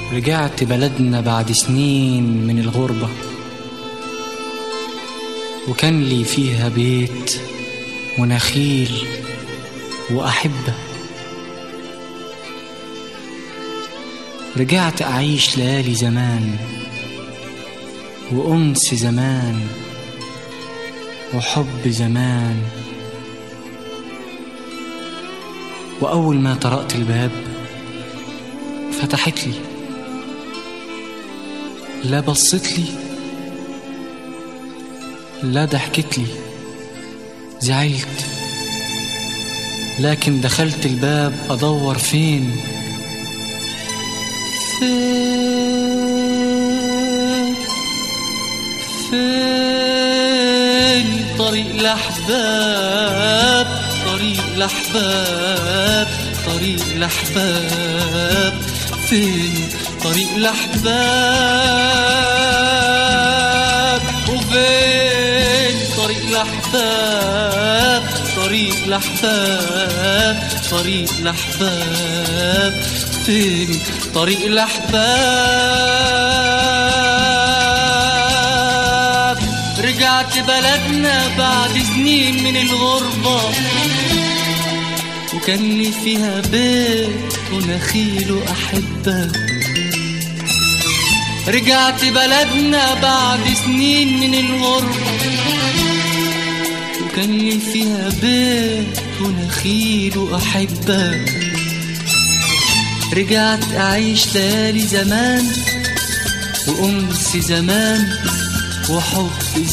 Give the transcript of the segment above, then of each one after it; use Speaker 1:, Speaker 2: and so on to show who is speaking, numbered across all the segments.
Speaker 1: رجعت بلدنا بعد سنين من الغربة وكان لي فيها بيت ونخيل وأحبة رجعت أعيش ليالي زمان وأنس زمان وحب زمان وأول ما طرقت الباب فتحت لي لا بصت لي لا ضحكت لي زعلت لكن دخلت الباب أدور فين فين فين طريق الأحباب طريق الأحباب طريق الأحباب فين طريق الأحباب وفين طريق الأحباب طريق الأحباب طريق الأحباب فين طريق الأحباب رجعت بلدنا بعد سنين من الغربة وكان لي فيها بيت ونخيل وأحبة رجعت بلدنا بعد سنين من الغربة وكان لي فيها بيت ونخيل وأحبة رجعت أعيش ليالي زمان وأنس زمان وحب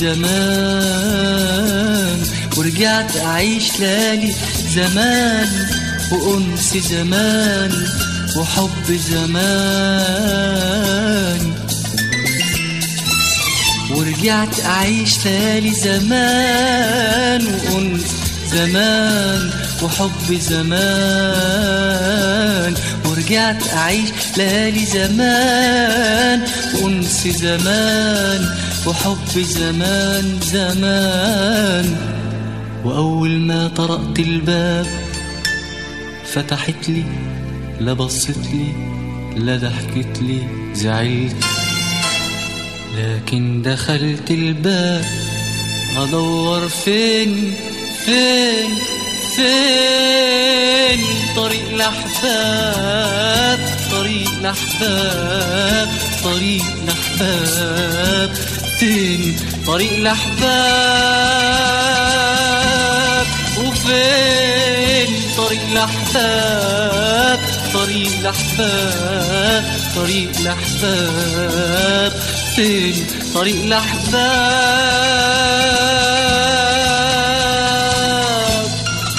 Speaker 1: زمان ورجعت أعيش ليالي زمان وأنس زمان وحب زمان ورجعت أعيش ليالي زمان وأنس زمان وحب زمان ورجعت أعيش ليالي زمان وأنس زمان وحب زمان زمان وأول ما طرقت الباب فتحت لي لا بصت لي لا ضحكت لي زعلت لكن دخلت الباب أدور فين فين فين طريق الأحباب طريق الأحباب طريق الأحباب فين طريق الأحباب وفين طريق الأحباب طريق الأحباب طريق الأحباب فين طريق الأحباب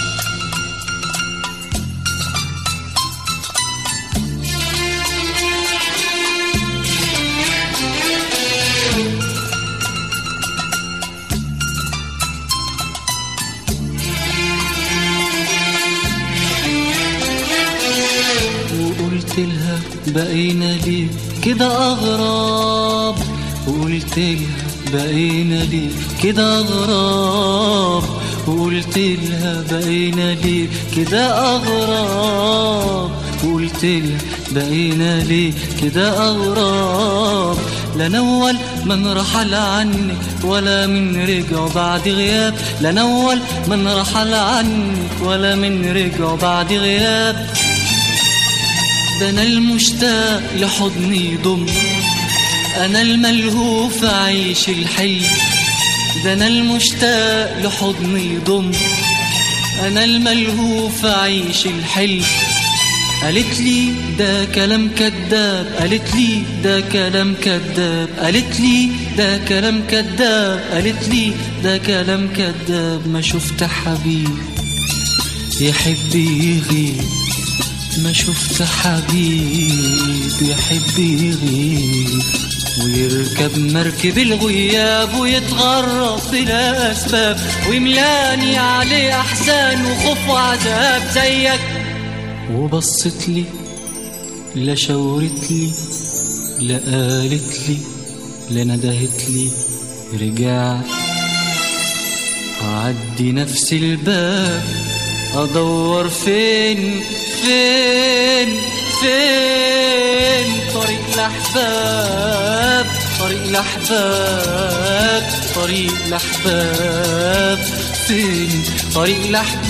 Speaker 1: وقلت لها بقينا ليه كده أغراب وقلت لها بقينا ليه كده أغراب وقلت لها بقينا ليه كده أغراب وقلت لها بقينا ليه كده أغراب لا نول من رحل عنك ولا من رجع بعد غياب لا نول من رحل عنك ولا من رجع بعد غياب ده انا المشتاق لحضني يضم انا الملهوف عيش الحلم ده انا المشتاق لحضني يضم انا الملهوف عيش الحلم قالت لي ده كلام كذاب قالت لي ده كلام كذاب قالت لي ده كلام كذاب قالت لي ده كلام كذاب ما شفت حبيب يحب يغيب ما شفت حبيب يحب يغيب ويركب مركب الغياب ويتغرب بلا أسباب ويملاني عليه أحزان وخوف وعذاب زيك وبصت لي لا شاورت لي لا قالت لي لا ندهت لي رجعت أعدي نفس الباب ادور فين فين فين طريق الاحباب طريق الاحباب طريق الاحباب فين طريق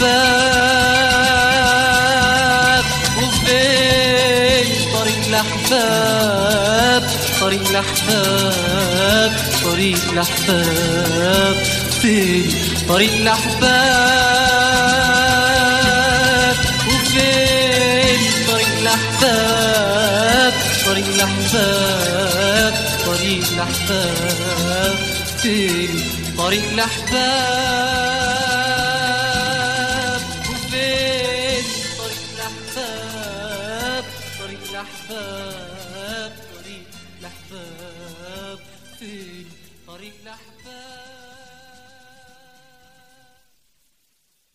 Speaker 1: الاحباب وفين طريق الاحباب طريق الاحباب طريق الاحباب فين طريق الاحباب وفين طريق الاحباب طريق الاحباب طريق الاحباب فين طريق الاحباب وفين طريق الاحباب طريق الاحباب طريق الاحباب فين طريق الاحباب